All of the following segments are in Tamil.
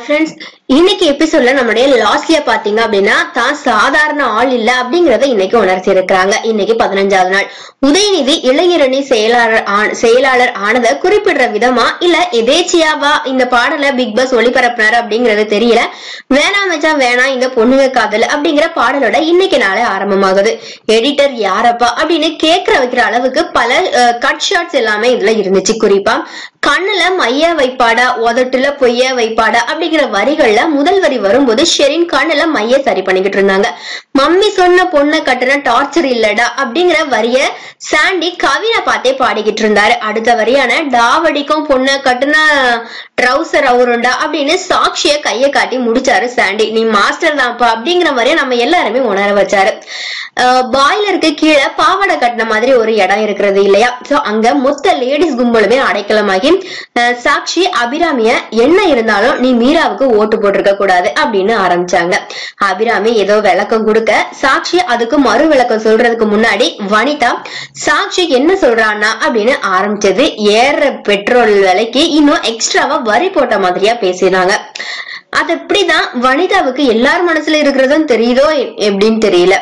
ஃப்ரெண்ட்ஸ் இன்னைக்கு எபிசோட்ல நம்மளுடைய லாஸ்ட்லியா பாத்தீங்க அப்படின்னா தான் சாதாரண ஆள் இல்ல அப்படிங்கறத இன்னைக்கு உணர்த்தி இருக்கிறாங்க இன்னைக்கு பதினஞ்சாவது நாள் உதயநிதி இளைஞரணி செயலாளர் ஆன- செயலாளர் ஆனதை குறிப்பிடுற விதமா இல்ல எதேச்சியாவா இந்த பாடலை பிக் பாஸ் ஒளிபரப்புனாரு அப்படிங்கறது தெரியல வேணாம் மச்சான் வேணாம் இந்த பொண்ணுங்க காதல் அப்படிங்கிற பாடலோட இன்னைக்கு நாளே ஆரம்பமாகுது எடிட்டர் யாரப்பா அப்படின்னு கேக்குற வைக்கிற அளவுக்கு பல கட் ஷாட்ஸ் எல்லாமே இதுல இருந்துச்சு குறிப்பா கண்ணுல மைய வைப்பாடா உதட்டுல பொய்ய வைப்பாடா அப்படிங்கிற வரிகள்ல முதல் வரி வரும்போது ஷெரின் கண்ணுல மைய சரி பண்ணிக்கிட்டு இருந்தாங்க மம்மி சொன்ன பொண்ணை கட்டுன டார்ச்சர் இல்லடா அப்படிங்கிற வரிய சாண்டி கவினை பார்த்தே பாடிக்கிட்டு இருந்தாரு அடுத்த வரியான டாவடிக்கும் பொண்ணை கட்டுன ட்ரௌசர் அவருண்டா அப்படின்னு சாக்ஷிய கைய காட்டி முடிச்சாரு சாண்டி நீ மாஸ்டர் தான்ப்பா அப்படிங்கிற மாதிரியே நம்ம எல்லாருமே உணர வச்சாரு பாய்லருக்கு கீழே பாவாடை கட்டின மாதிரி ஒரு இடம் இருக்கிறது இல்லையா சோ அங்க மொத்த லேடிஸ் கும்பலுமே அடைக்கலமாகி அஹ், சாக்ஷி அபிராமிய என்ன இருந்தாலும் நீ மீராவுக்கு ஓட்டு போட்டிருக்க கூடாது அப்படின்னு ஆரம்பிச்சாங்க அபிராமி ஏதோ விளக்கம் கொடுக்க சாக்ஷி அதுக்கு மறு விளக்கம் சொல்றதுக்கு முன்னாடி வனிதா சாக்ஷி என்ன சொல்றான்னா அப்படின்னு ஆரம்பிச்சது ஏற பெட்ரோல் விலைக்கு இன்னும் எக்ஸ்ட்ராவா வரி போட்ட மாதிரியா பேசினாங்க அது எப்படிதான் வனிதாவுக்கு எல்லார் மனசுல இருக்கிறதும் தெரியுதோ எ- எப்படின்னு தெரியல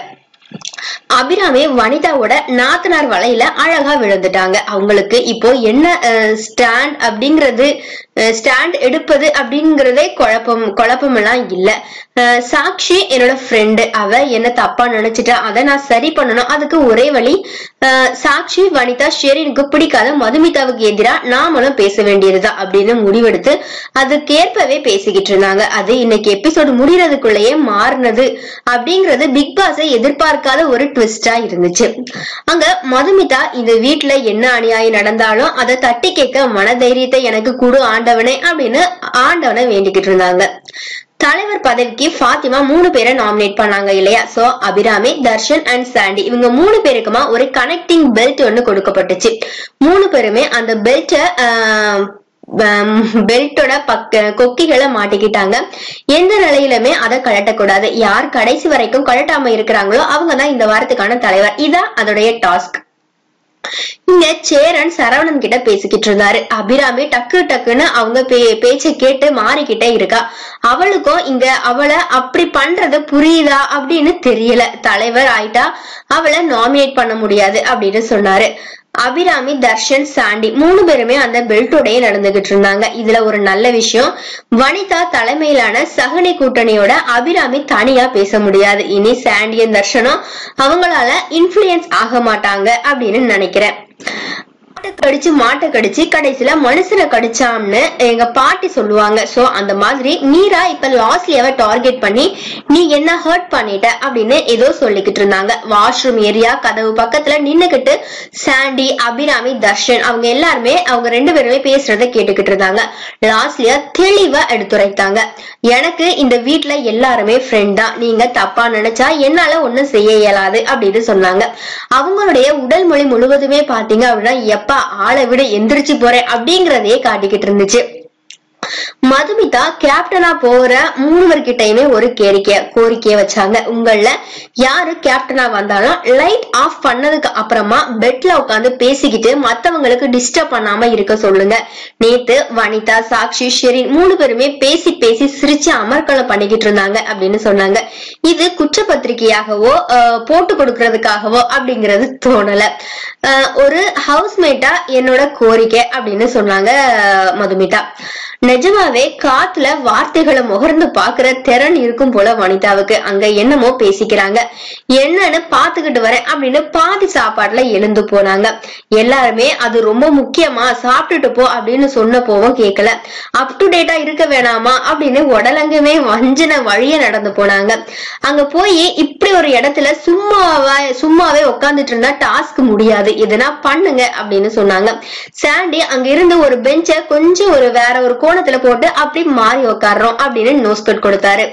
அபிராமி வனிதாவோட நாத்தனார் வலையில அழகா விழுந்துட்டாங்க அவங்களுக்கு இப்போ என்ன ஸ்டாண்ட் அப்படிங்கிறது ஸ்டாண்ட் எடுப்பது அப்படிங்கறதே குழப்பம் குழப்பம் எல்லாம் இல்ல அஹ், சாக்ஷி என்னோட ஃப்ரெண்டு அவ என்ன தப்பா நினைச்சிட்டா அதை நான் சரி பண்ணணும் அதுக்கு ஒரே வழி அஹ், சாக்ஷி வனிதா ஷெரீனுக்கு பிடிக்காத மதுமிதாவுக்கு எதிரா நாமளும் பேச வேண்டியதுதான் அப்படின்னு முடிவெடுத்து அதுக்கேற்பவே பேசிக்கிட்டு இருந்தாங்க அது இன்னைக்கு எபிசோடு முடியறதுக்குள்ளேயே மாறினது அப்படிங்கறது பிக் பாஸை எதிர்பார்க்காத ஒரு ட்விஸ்டா இருந்துச்சு அங்க மதுமிதா இந்த வீட்ல என்ன அநியாயம் நடந்தாலும் அதை தட்டி கேட்க மனதைரியத்தை எனக்கு கொடு ஆண்டவனே அப்படின்னு ஆண்டவனை வேண்டிக்கிட்டு இருந்தாங்க தலைவர் பதவிக்கு ஃபாத்திமா மூணு பேரை நாமினேட் பண்ணாங்க இல்லையா சோ அபிராமி தர்ஷன் அண்ட் சாண்டி இவங்க மூணு பேருக்குமா ஒரு கனெக்டிங் பெல்ட் ஒன்னு கொடுக்கப்பட்டுச்சு மூணு பேருமே அந்த பெல்ட்டை பெல்ட்டோட பக்க கொக்கிகளை மாட்டிக்கிட்டாங்க எந்த நிலையிலுமே அதை கழட்டக்கூடாது யார் கடைசி வரைக்கும் கழட்டாம இருக்கிறாங்களோ அவங்க தான் இந்த வாரத்துக்கான தலைவர் இதான் அதோடைய டாஸ்க் இங்க சேரன் சரவணன் கிட்ட பேசிக்கிட்டு இருந்தாரு அபிராமி டக்கு டக்குன்னு அவங்க பே பேச்ச கேட்டு மாறிக்கிட்டே இருக்கா அவளுக்கும் இங்க அவளை அப்படி பண்றது புரியுதா அப்படின்னு தெரியல தலைவர் ஆயிட்டா அவளை நாமினேட் பண்ண முடியாது அப்படின்னு சொன்னாரு அபிராமி தர்ஷன் சாண்டி மூணு பேருமே அந்த பெல்ட்டோடய நடந்துகிட்டு இருந்தாங்க இதுல ஒரு நல்ல விஷயம் வனிதா தலைமையிலான சகனி கூட்டணியோட அபிராமி தனியா பேச முடியாது இனி சாண்டியும் தர்ஷனும் அவங்களால இன்ஃபுளுயன்ஸ் ஆக மாட்டாங்க அப்படின்னு நினைக்கிறேன் மாட்டை கடிச்சு மாட்டை கடிச்சு கடைசியில மனுஷனை கடிச்சான்னு எங்க பாட்டி சொல்லுவாங்க சோ அந்த மாதிரி மீரா இப்ப லாஸ்ட்லியாவ டார்கெட் பண்ணி நீ என்ன ஹர்ட் பண்ணிட்ட அப்படின்னு ஏதோ சொல்லிக்கிட்டு இருந்தாங்க வாஷ்ரூம் ஏரியா கதவு பக்கத்துல நின்னுகிட்டு சாண்டி அபிராமி தர்ஷன் அவங்க எல்லாருமே அவங்க ரெண்டு பேருமே பேசுறத கேட்டுக்கிட்டு இருந்தாங்க லாஸ்ட்லியா தெளிவா எடுத்துரைத்தாங்க எனக்கு இந்த வீட்ல எல்லாருமே ஃப்ரெண்ட் தான் நீங்க தப்பா நினைச்சா என்னால ஒண்ணும் செய்ய இயலாது அப்படின்னு சொன்னாங்க அவங்களுடைய உடல் மொழி முழுவதுமே பாத்தீங்க அப்படின்னா எப்பா ஆளை விட எந்திரிச்சு போறேன் அப்படிங்கறதையே காட்டிக்கிட்டு இருந்துச்சு மதுமிதா கேப்டனா போற மூணுவர்கிட்டயுமே ஒரு கேரிக்கை கோரிக்கைய வச்சாங்க உங்கள யாரு கேப்டனா வந்தாலும் லைட் ஆஃப் பண்ணதுக்கு அப்புறமா பெட்ல உட்காந்து பேசிக்கிட்டு மத்தவங்களுக்கு டிஸ்டர்ப் பண்ணாம இருக்க சொல்லுங்க நேத்து வனிதா சாக்ஷி ஷெரின் மூணு பேருமே பேசி பேசி சிரிச்சு அமர்க்களம் பண்ணிக்கிட்டு இருந்தாங்க அப்படின்னு சொன்னாங்க இது குற்றப்பத்திரிகையாகவோ அஹ், போட்டு கொடுக்கறதுக்காகவோ அப்படிங்கறது தோணல அஹ், ஒரு ஹவுஸ்மேட்டா என்னோட கோரிக்கை அப்படின்னு சொன்னாங்க அஹ், மதுமிதா நிஜமாவே காத்துல வார்த்தைகளை முகர்ந்து பாக்குற திறன் இருக்கும் போல வனிதாவுக்கு அங்க என்னமோ பேசிக்கிறாங்க என்னன்னு பாத்துக்கிட்டு வரேன் அப்படின்னு பாதி சாப்பாட்டுல எழுந்து போனாங்க எல்லாருமே அது ரொம்ப முக்கியமா சாப்பிட்டுட்டு போ அப்படின்னு சொன்ன போவும் கேட்கல அப் டு டேட்டா இருக்க வேணாமா அப்படின்னு உடலங்கமே வஞ்சன வழிய நடந்து போனாங்க அங்க போய் இப்படி ஒரு இடத்துல சும்மாவா சும்மாவே உட்காந்துட்டு இருந்தா டாஸ்க் முடியாது எதுனா பண்ணுங்க அப்படின்னு சொன்னாங்க சாண்டி அங்க இருந்து ஒரு பெஞ்ச கொஞ்சம் ஒரு வேற ஒரு கோணத்துல போட்டு அப்படி மாறி உட்கார்றோம் அப்படின்னு நோஸ்கட் கொடுத்தாரு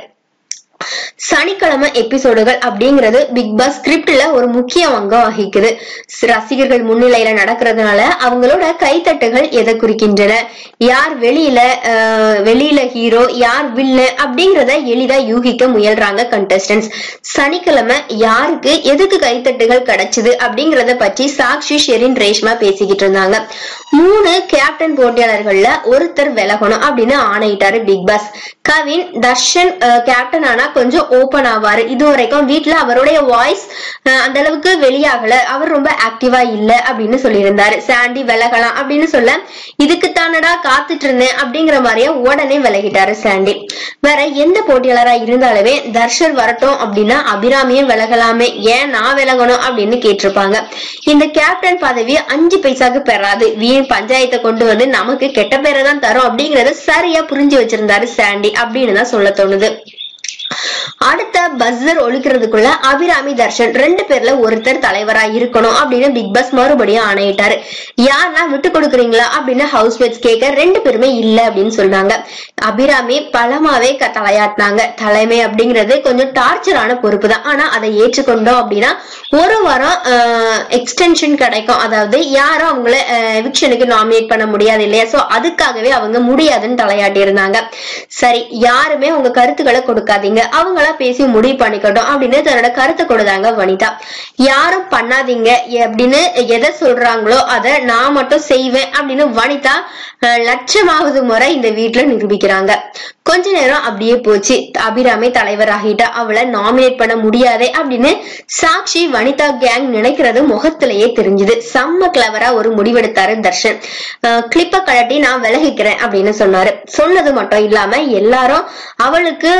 சனிக்கிழமை எபிசோடுகள் அப்படிங்கிறது பிக் பாஸ் ஸ்கிரிப்ட்ல ஒரு முக்கிய அங்கம் வகிக்குது ஸ்- ரசிகர்கள் முன்னிலையில நடக்கிறதுனால அவங்களோட கைத்தட்டுகள் எதை குறிக்கின்றன யார் வெளியில அஹ், வெளியில ஹீரோ யார் வில்லன் அப்படிங்கறத எளிதா யூகிக்க முயல்றாங்க கண்டஸ்டன்ஸ் சனிக்கிழமை யாருக்கு எதுக்கு கைத்தட்டுகள் கிடைச்சது அப்படிங்கறத பற்றி சாக்ஷி ஷெரின் ரேஷ்மா பேசிக்கிட்டு இருந்தாங்க மூணு கேப்டன் போட்டியாளர்கள்ல ஒருத்தர் விலகணும் அப்படின்னு ஆணையிட்டாரு big boss Kavin Tharshan captain ஆனா கொஞ்சம் ஓபன் ஆவாரு இது வரைக்கும் வீட்டுல அவருடைய வாய்ஸ் அந்த அளவுக்கு வெளியாகல அவர் ரொம்ப ஆக்டிவா இல்ல அப்படின்னு சொல்லியிருந்தாரு சாண்டி விலகலாம் அப்படின்னு சொல்ல இதுக்கு தானடா காத்துட்டு இருந்தேன் அப்படிங்கிற மாதிரியே உடனே விலகிட்டாரு சாண்டி வேற எந்த போட்டியாளரா இருந்தாலுமே தர்ஷன் வரட்டும் அப்படின்னா அபிராமியும் விலகலாமே ஏன் நான் விலகணும் அப்படின்னு கேட்டிருப்பாங்க இந்த கேப்டன் பதவி அஞ்சு பைசாக்கு பெறாது வீண் பஞ்சாயத்தை கொண்டு வந்து நமக்கு கெட்ட பேரை தான் தரும் அப்படிங்கறத சரியா புரிஞ்சு வச்சிருந்தாரு சாண்டி அப்படின்னு தான் சொல்ல தோணுது அடுத்த பஸ்ஸர் ஒழிக்கிறதுக்குள்ள அபிராமி தர்ஷன் ரெண்டு பேர்ல ஒருத்தர் தலைவரா இருக்கணும் அப்படின்னு பிக் பாஸ் மறுபடியும் ஆணையிட்டாரு யாருன்னா விட்டு கொடுக்குறீங்களா அப்படின்னு ஹவுஸ்மேட்ஸ் கேட்க ரெண்டு பேருமே இல்ல அப்படின்னு சொன்னாங்க அபிராமி பலமாவே க- தலையாட்டினாங்க தலைமை அப்படிங்கிறது கொஞ்சம் டார்ச்சரான பொறுப்பு தான் ஆனா அதை ஏற்றுக்கொண்டோம் அப்படின்னா ஒரு வாரம் எக்ஸ்டென்ஷன் கிடைக்கும் அதாவது யாரும் அவங்கள எவிக்ஷனுக்கு நாமினேட் பண்ண முடியாது இல்லையா சோ அதுக்காகவே அவங்க முடியாதுன்னு தலையாட்டி இருந்தாங்க சரி யாருமே உங்க கருத்துக்களை கொடுக்காதீங்க அவங்களா பேசி முடிவு பண்ணிக்கட்டும் அப்படின்னு தன்னோட கருத்தை கொடுத்தாங்க வனிதா யாரும் பண்ணாதீங்க அப்படின்னு எதை சொல்றாங்களோ அதை நான் மட்டும் செய்வேன் அப்படின்னு வனிதா அஹ், லட்சமாவது முறை இந்த வீட்டுல நிரூபிக்கிறாங்க கொஞ்ச நேரம் அப்படியே போச்சு அபிராமி தலைவர் ஆகிட்டா அவளை நாமினேட் பண்ண முடியாதே அப்படின்னு சாக்ஷி வனிதா கேங் நினைக்கிறது முகத்திலேயே தெரிஞ்சுது செம்ம கிளவரா ஒரு முடிவெடுத்தாரு தர்ஷன் கிளிப்ப கழட்டி நான் விலகிக்கிறேன் அப்படின்னு சொன்னாரு சொன்னது மட்டும் இல்லாம எல்லாரும் அவளுக்கு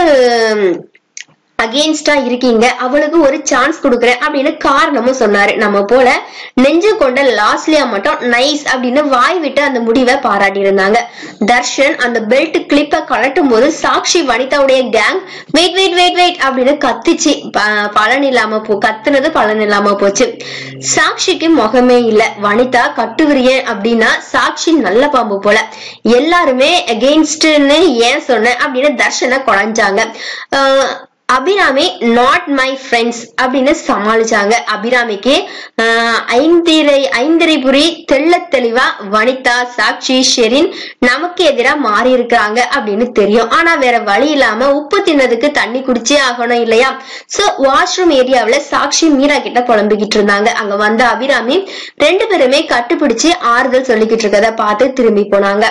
அகெயின்ஸ்டா இருக்கீங்க அவளுக்கு ஒரு சான்ஸ் கொடுக்குறேன் அப்படின்னு காரணமும் சொன்னாரு நம்ம போல நெஞ்சு கொண்ட லாஸ்லியா மட்டும் நைஸ் அப்படின்னு வாய் விட்டு அந்த முடிவை பாராட்டி இருந்தாங்க தர்ஷன் அந்த பெல்ட் கிளிப்ப கலட்டும் போது சாக்ஷி வனிதாவுடைய gang wait wait wait wait அப்படின்னு கத்துச்சு ப- பலன் இல்லாம போ கத்துனது பலன் இல்லாம போச்சு சாக்ஷிக்கு முகமே இல்ல வனிதா கட்டுவிரியன் அப்படின்னா சாக்ஷி நல்ல பாம்பு போல எல்லாருமே அகெயின்ஸ்ட்னு ஏன் சொன்ன அப்படின்னு தர்ஷனை குழஞ்சாங்க ah Abhirami not my friends அப்படின்னு சமாளிச்சாங்க அபிராமிக்கு ஆஹ் ஐந்திரை ஐந்திரைபுரி தெள்ள தெளிவா வனிதா சாக்ஷி ஷெரின் நமக்கு எதிரா மாறி இருக்கிறாங்க அப்படின்னு தெரியும் ஆனா வேற வழி இல்லாம உப்பு தின்னதுக்கு தண்ணி குடிச்சே ஆகணும் இல்லையா சோ வாஷ்ரூம் ஏரியாவுல சாக்ஷி மீரா கிட்ட புலம்பிக்கிட்டு இருந்தாங்க அங்க வந்த அபிராமி ரெண்டு பேருமே கட்டுப்பிடிச்சு ஆறுதல் சொல்லிக்கிட்டு இருக்கத பார்த்து திரும்பி போனாங்க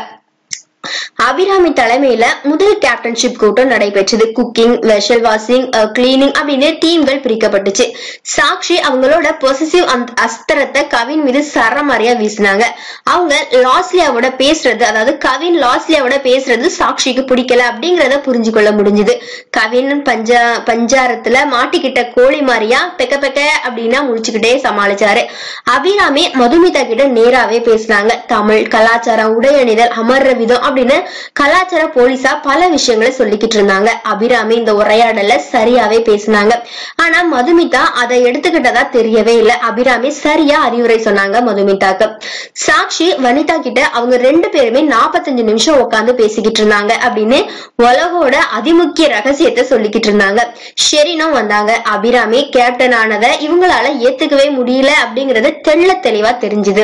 அபிராமி தலைமையில முதல் கேப்டன்ஷிப் கூட்டம் நடைபெற்றது குக்கிங் வெஷல் வாஷிங் கிளீனிங் அப்படின்னு டீம்கள் பிரிக்கப்பட்டுச்சு சாக்ஷி அவங்களோட பொசிசிவ் அஸ்திரத்தை கவின் மீது சரமாரியா வீசினாங்க அவங்க லாஸ்லியாவோட பேசுறது அதாவது கவின் லாஸ்லியாவோட பேசுறது சாக்ஷிக்கு பிடிக்கல அப்படிங்கறத புரிஞ்சு கொள்ள முடிஞ்சது கவின் பஞ்சா பஞ்சாரத்துல மாட்டிக்கிட்ட கோழி மாதிரியா பெக்க பெக்க அப்படின்னா முடிச்சுக்கிட்டே சமாளிச்சாரு அபிராமி மதுமிதா கிட்ட நேராவே பேசினாங்க தமிழ் கலாச்சாரம் உடையணிதல் அமர்ற விதம் அப்படின்னு கலாச்சார போலீஸா பல விஷயங்களை சொல்லிக்கிட்டு இருந்தாங்க அபிராமி இந்த உரையாடல சரியாவே பேசினாங்க ஆனா மதுமிதா அதை எடுத்துக்கிட்டதா தெரியவே இல்ல அபிராமி சரியா அறிவுரை சொன்னாங்க மதுமிதாக்கு சாக்ஷி வனிதா கிட்ட அவங்க ரெண்டு பேருமே 45 நிமிஷம் உட்கார்ந்து பேசிக்கிட்டு இருந்தாங்க அப்படின்னு உலகோட அதிமுக்கிய ரகசியத்தை சொல்லிக்கிட்டு இருந்தாங்க ஷெரினும் வந்தாங்க அபிராமி கேப்டன் ஆனதை இவங்களால ஏத்துக்கவே முடியல அப்படிங்கறது தெள்ள தெளிவா தெரிஞ்சுது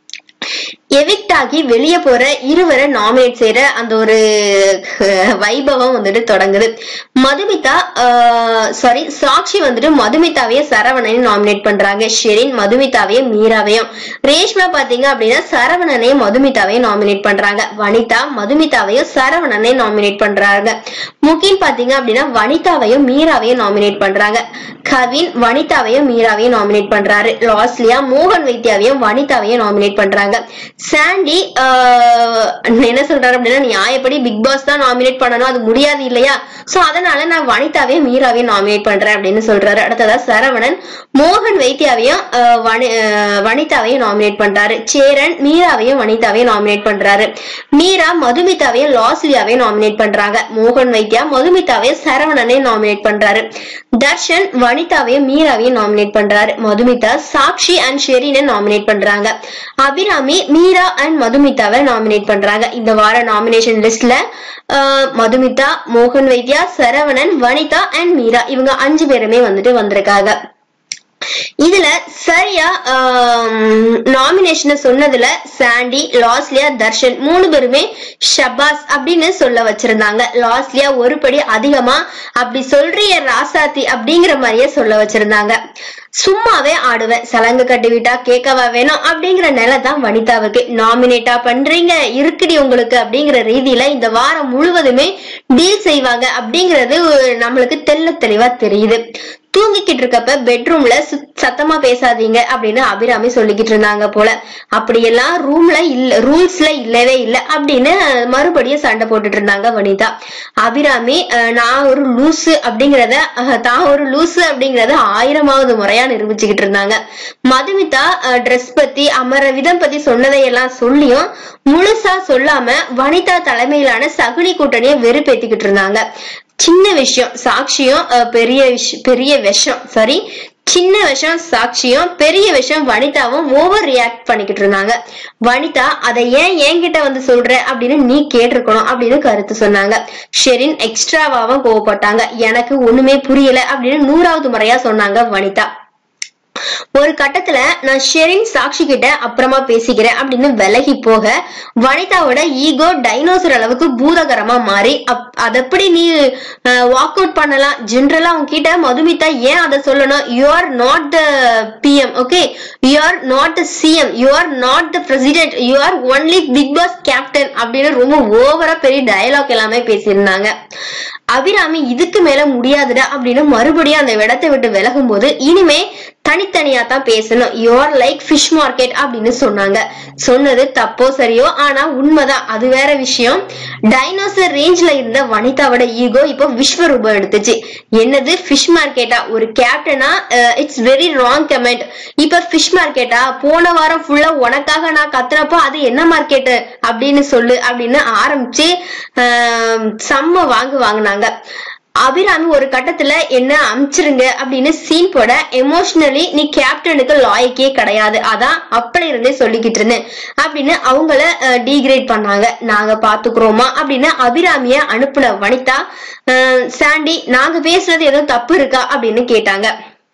எவிக்ட் ஆகி வெளியே போற இருவரை நாமினேட் செய்யற அந்த ஒரு அஹ், வைபவம் வந்துட்டு தொடங்குது மதுமிதா சாரி சாக்ஷி வந்துட்டு மதுமிதாவையும் சரவணனையும் நாமினேட் பண்றாங்க ஷெரின் மதுமிதாவையும் மீராவையும் ரேஷ்மா பாத்தீங்க அப்படின்னா சரவணனையும் மதுமிதாவையும் நாமினேட் பண்றாங்க வனிதா மதுமிதாவையும் சரவணனையும் நாமினேட் பண்றாங்க முகின் பாத்தீங்க அப்படின்னா வனிதாவையும் மீராவையும் நாமினேட் பண்றாங்க கவின் வனிதாவையும் மீராவையும் நாமினேட் பண்றாரு லாஸ்லியா மோகன் வைத்தியாவையும் வனிதாவையும் நாமினேட் பண்றாங்க சாண்டி ஆஹ், என்ன சொல்றாரு அப்படின்னா நியாயப்படி பிக் பாஸ் தான் நாமினேட் பண்ணணும் அது முடியாது இல்லையா சோ அதனால நான் வனிதாவையும் மீராவையும் நாமினேட் பண்றேன் அப்படின்னு சொல்றாரு அடுத்ததா சரவணன் மோகன் வைத்தியாவையும் ஆஹ், வனி- ஆஹ், வனிதாவையும் நாமினேட் பண்றாரு சேரன் மீராவையும் வனிதாவையும் நாமினேட் பண்றாரு மீரா மதுமிதாவையும் லாஸ்லியாவையும் நாமினேட் பண்றாங்க மோகன் வைத்தியா மதுமிதாவையும் சரவணனையும் நாமினேட் பண்றாரு தர்ஷன் வனிதாவையும் மீராவையும் நாமினேட் பண்றாரு மதுமிதா சாக்ஷி அண்ட் ஷெரீனை நாமினேட் பண்றாங்க அபிராமி மீரா அண்ட் மதுமிதாவை நாமினேட் பண்றாங்க இந்த வார நாமினேஷன் லிஸ்ட்ல மதுமிதா மோகன் வைத்யா சரவணன் வனிதா அண்ட் மீரா இவங்க அஞ்சு பேருமே வந்துட்டு வந்திருக்காங்க இதுல சரியா நாமினேஷனை சொன்னதுல சாண்டி லாஸ்லியா தர்ஷன் மூணு பேருமே ஷபாஸ் அப்படின்னு சொல்ல வச்சிருந்தாங்க லாஸ்லியா ஒரு படி அதிகமா அப்படி சொல்றிய ராசாத்தி அப்படிங்கிற மாதிரியே சொல்ல வச்சிருந்தாங்க சும்மாவே ஆடுவேன் சலங்கு கட்டி விட்டா கேட்கவா வேணும் அப்படிங்கிற நிலை தான் வனிதாவுக்கு நாமினேட்டா பண்றீங்க இருக்குடி உங்களுக்கு அப்படிங்கிற ரீதியில இந்த வாரம் முழுவதுமே டீல் செய்வாங்க அப்படிங்கிறது நம்மளுக்கு தெள்ள தெளிவா தெரியுது தூங்கிக்கிட்டு இருக்கப்ப பெட்ரூம்ல சத்தமா பேசாதீங்க அப்படின்னு அபிராமி சொல்லிக்கிட்டு இருந்தாங்க போல அப்படியெல்லாம் ரூம்ல இல்ல ரூல்ஸ்ல இல்லவே இல்ல அப்படின்னு மறுபடியும் சண்டை போட்டுட்டு இருந்தாங்க வனிதா அபிராமி அஹ், நான் ஒரு லூசு அப்படிங்கறத அஹ், தான் ஒரு லூசு அப்படிங்கறத ஆயிரமாவது முறையா நிரூபிச்சுக்கிட்டு இருந்தாங்க மதுமிதா ட்ரெஸ் பத்தி அமர விதம் பத்தி சொன்னதையெல்லாம் சொல்லியும் முழுசா சொல்லாம வனிதா தலைமையிலான சகுனி கூட்டணியை வெறுப்பேத்திக்கிட்டு இருந்தாங்க சின்ன விஷயம் சாட்சியும் அஹ், பெரிய விஷ- பெரிய விஷம் சாரி சின்ன விஷம் சாட்சியும் பெரிய விஷயம் வனிதாவும் ஓவர் ரியாக்ட் பண்ணிக்கிட்டு இருந்தாங்க வனிதா அதை ஏன் என்கிட்ட வந்து சொல்ற அப்படின்னு நீ கேட்டிருக்கணும் அப்படின்னு கருத்து சொன்னாங்க ஷெரின் எக்ஸ்ட்ராவாவும் கோவப்பட்டாங்க எனக்கு ஒண்ணுமே புரியல அப்படின்னு நூறாவது முறையா சொன்னாங்க வனிதா ஒரு கட்டத்துல நான் ஷெரின் சாக்ஷி கிட்ட அப்புறமா பேசிக்கிறேன் அப்படின்னு விலகி போக வனிதாவோட ஈகோ டைனோசர் அளவுக்கு பூதகரமா மாறி அப்- அது எப்படி நீ வாக் அவுட் பண்ணலாம் ஜென்ரலா அவங்க கிட்ட மதுமிதா ஏன் அதை சொல்லணும் you are not the PM okay you are not the CM you are not the president you are only big boss captain அப்படின்னு ரொம்ப ஓவரா பெரிய டயலாக் எல்லாமே பேசியிருந்தாங்க அபிராமி இதுக்கு மேல முடியாதுடா அப்படின்னு மறுபடியும் அந்த இடத்தை விட்டு விலகும் போது இனிமே தனித்தனியா தான் பேசணும் யுவர் லைக் ஃபிஷ் மார்க்கெட் அப்படின்னு சொன்னாங்க சொன்னது தப்போ சரியோ ஆனா உண்மைதான் அது வேற விஷயம் டைனோசர் ரேஞ்ச்ல இருந்த வனிதாவோட ஈகோ இப்போ விஸ்வரூபம் எடுத்துச்சு என்னது ஃபிஷ் மார்க்கெட்டா ஒரு கேப்டனா இட்ஸ் வெரி ராங் கமெண்ட் இப்ப ஃபிஷ் மார்க்கெட்டா போன வாரம் ஃபுல்லா உனக்காக நான் கத்துனப்போ அது என்ன மார்க்கெட் அப்படின்னு சொல்லு அப்படின்னு ஆரம்பிச்சு அஹ், செம்ம வாங்கு வாங்கினாங்க அபிராமி ஒரு கட்டத்துல என்ன அமிச்சிருங்க அப்படின்னு சீன் போட எமோஷனலி நீ கேப்டனுக்கு லாய்க்கே கிடையாது அதான் அப்படி இருந்தே சொல்லிக்கிட்டு இருந்தேன் அப்படின்னு அவங்கள டீக்ரேட் பண்ணாங்க நாங்க பாத்துக்கிறோமா அப்படின்னு அபிராமிய அனுப்புன வனிதா அஹ், சாண்டி நாங்க பேசுறது ஏதோ தப்பு இருக்கா அப்படின்னு கேட்டாங்க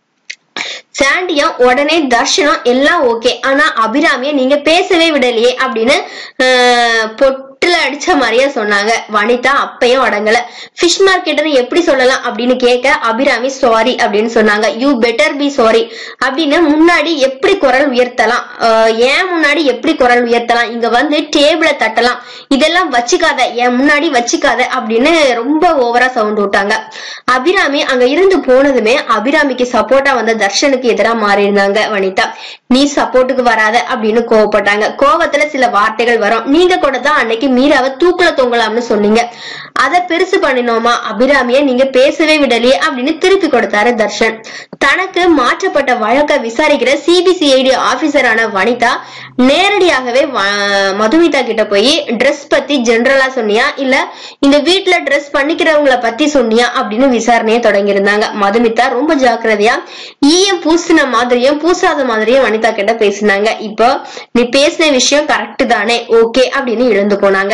சாண்டியும் உடனே தர்ஷனம் எல்லாம் ஓகே ஆனா அபிராமிய நீங்க பேசவே விடலையே அப்படின்னு ஆஹ், பொட்டுல அடிச்ச மாதிரியே சொன்னாங்க வனிதா அப்பயும் அடங்கல ஃபிஷ் மார்க்கெட்னு எப்படி சொல்லலாம் அப்படின்னு கேட்க அபிராமி சாரி அப்படின்னு சொன்னாங்க யூ பெட்டர் பி சாரி அப்படின்னு முன்னாடி எப்படி குரல் உயர்த்தலாம் ஆஹ், ஏன் முன்னாடி எப்படி குரல் உயர்த்தலாம் இங்க வந்து டேபிள தட்டலாம் இதெல்லாம் வச்சுக்காத என் முன்னாடி வச்சுக்காத அப்படின்னு ரொம்ப ஓவரா சவுண்ட் விட்டாங்க அபிராமி அங்க இருந்து போனதுமே அபிராமிக்கு சப்போர்ட்டா வந்த தர்ஷனுக்கு எதிரா மாறி இருந்தாங்க வனிதா நீ சப்போர்ட்டுக்கு வராத அப்படின்னு கோவப்பட்டாங்க கோவத்துல சில வார்த்தைகள் வரும் நீங்க கூட தான் அன்னைக்கு மீராவை தூக்குல தொங்கலாம்னு சொன்னீங்க அத பெருசு பண்ணினோமா அபிராமிய நீங்க பேசவே விடலையே அப்படின்னு திருப்பி கொடுத்தாரு தர்ஷன் தனக்கு மாற்றப்பட்ட வழக்க விசாரிக்கிற சிபிசிஐடி ஆபீசரான வனிதா நேரடியாகவே வ- மதுமிதா கிட்ட போய் ட்ரெஸ் பத்தி ஜெனரலா சொன்னியா இல்ல இந்த வீட்ல ட்ரெஸ் பண்ணிக்கிறவங்கள பத்தி சொன்னியா அப்படின்னு விசாரணையை தொடங்கி இருந்தாங்க மதுமிதா ரொம்ப ஜாக்கிரதையா ஈயம் பூசின மாதிரியும் பூசாத மாதிரியும் வனிதா கிட்ட பேசினாங்க இப்போ நீ பேசின விஷயம் கரெக்ட் தானே ஓகே அப்படின்னு எழுந்து போனாங்க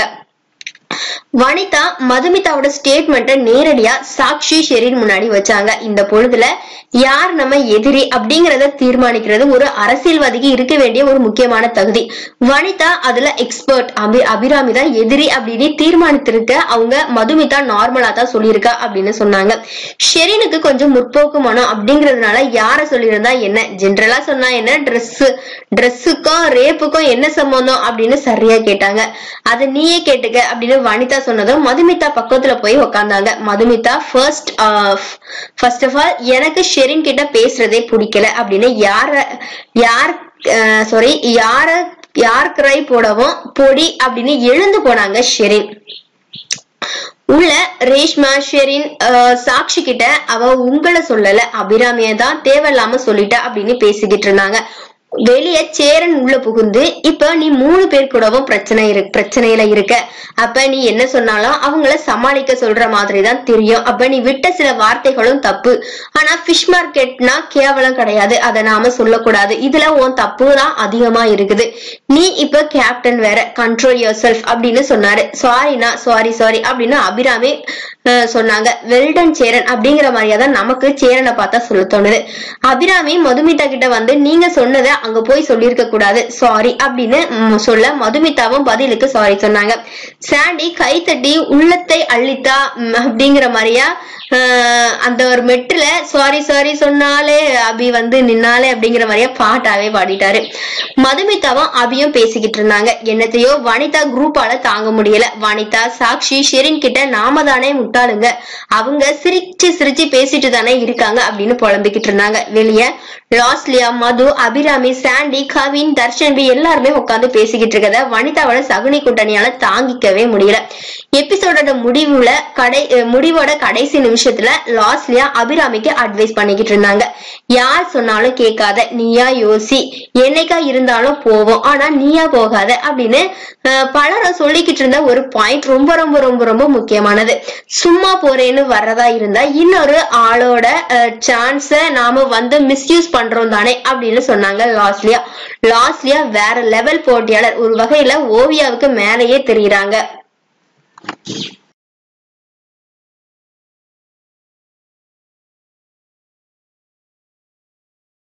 வனிதா மதுமிதாவோட ஸ்டேட்மெண்ட்டை நேரடியா சாக்ஷி ஷெரீன் முன்னாடி வச்சாங்க இந்த பொழுதுல யார் நம்ம எதிரி அப்படிங்கறத தீர்மானிக்கிறது ஒரு அரசியல்வாதிக்கு இருக்க வேண்டிய ஒரு முக்கியமான தகுதி வனிதா அதுல எக்ஸ்பர்ட் அபி அபிராமி தான் எதிரி அப்படின்னு தீர்மானித்திருக்க அவங்க மதுமிதா நார்மலா தான் சொல்லியிருக்கா அப்படின்னு சொன்னாங்க ஷெரீனுக்கு கொஞ்சம் முற்போக்கு மனம் அப்படிங்கறதுனால யார சொல்லியிருந்தா என்ன ஜென்ரலா சொன்னா என்ன ட்ரெஸ் ட்ரெஸ்ஸுக்கும் ரேப்புக்கும் என்ன சம்பந்தம் அப்படின்னு சரியா கேட்டாங்க அது நீயே கேட்டுக்க அப்படின்னு வனிதா சொன்னதும் மதுமிதா பக்கத்துல போய் உக்காந்தாங்க Madhumitha first first of all எனக்கு ஷெரின் கிட்ட பேசுறதே பிடிக்கல அப்படின்னு யார யார் சாரி யார யார் கிரை போடவும் பொடி அப்படின்னு எழுந்து போனாங்க ஷெரின் உள்ள ரேஷ்மா ஷெரின் அஹ், சாக்ஷி கிட்ட அவ உங்களை சொல்லல அபிராமிய தான் தேவையில்லாம சொல்லிட்டா அப்படின்னு பேசிக்கிட்டு இருந்தாங்க வெளிய சேரன் உள்ள புகுந்து இப்ப நீ மூணு பேர் கூடவும் பிரச்சனை இரு பிரச்சனையில இருக்க அப்ப நீ என்ன சொன்னாலும் அவங்கள சமாளிக்க சொல்ற மாதிரி தான் தெரியும் அப்ப நீ விட்ட சில வார்த்தைகளும் தப்பு ஆனா ஃபிஷ் மார்க்கெட்னா கேவலம் கிடையாது அதை நாம சொல்லக்கூடாது இதுல உன் தப்பு தான் அதிகமா இருக்குது நீ இப்ப கேப்டன் வேற கண்ட்ரோல் யோர் செல்ஃப் அப்படின்னு சொன்னாரு சாரினா சாரி சாரி அப்படின்னு அபிராமி அஹ், சொன்னாங்க வெல்டன் சேரன் அப்படிங்கிற மாதிரியா தான் நமக்கு சேரனை பார்த்தா சொல்ல தோணுது அபிராமி மதுமிதா கிட்ட வந்து நீங்க சொன்னதை அங்க போய் சொல்லியிருக்க கூடாது சாரி அப்படின்னு ம், சொல்ல மதுமிதாவும் பதிலுக்கு சாரி சொன்னாங்க சாண்டி கைத்தட்டி உள்ளத்தை அள்ளித்தா ம், அப்படிங்கிற மாதிரியா ஆஹ், அந்த ஒரு மெட்டுல சாரி சாரி சொன்னாலே அபி வந்து நின்னாலே அப்படிங்கிற மாதிரியா பாட்டாவே பாடிட்டாரு மதுமிதாவும் அபியும் பேசிக்கிட்டு இருந்தாங்க என்னத்தையோ வனிதா குரூப்பால தாங்க முடியல வனிதா சாக்ஷி ஷெரின் கிட்ட நாம தானே முட்டாளுங்க அவங்க சிரிச்சு சிரிச்சு பேசிட்டு தானே இருக்காங்க அப்படின்னு புலம்பிக்கிட்டு இருந்தாங்க வெளியே லாஸ்லியா மது அபிராமி சாண்டி கவின் தர்ஷன் பி எல்லாருமே உட்காந்து பேசிக்கிட்டு இருக்கத வனிதாவோட சகுனி கூட்டணியால தாங்கிக்கவே முடியல எபிசோடோட முடிவுல கடை அஹ் முடிவோட கடைசி நிமிஷத்துல லாஸ்லியா அபிராமிக்கு அட்வைஸ் பண்ணிக்கிட்டு இருந்தாங்க யார் சொன்னாலும் கேட்காத நீயா யோசி என்னைக்கா இருந்தாலும் போவோம் ஆனா நீயா போகாத அப்படின்னு அஹ், பலரும் சொல்லிக்கிட்டு இருந்த ஒரு பாயிண்ட் ரொம்ப ரொம்ப ரொம்ப ரொம்ப முக்கியமானது சும்மா போறேன்னு வர்றதா இருந்தா இன்னொரு ஆளோட சான்ஸ நாம வந்து மிஸ்யூஸ் பண்றோம் தானே அப்படின்னு சொன்னாங்க லாஸ்லியா லாஸ்லியா வேற லெவல் போட்டியாளர் ஒரு வகையில ஓவியாவுக்கு மேலேயே தெரியுறாங்க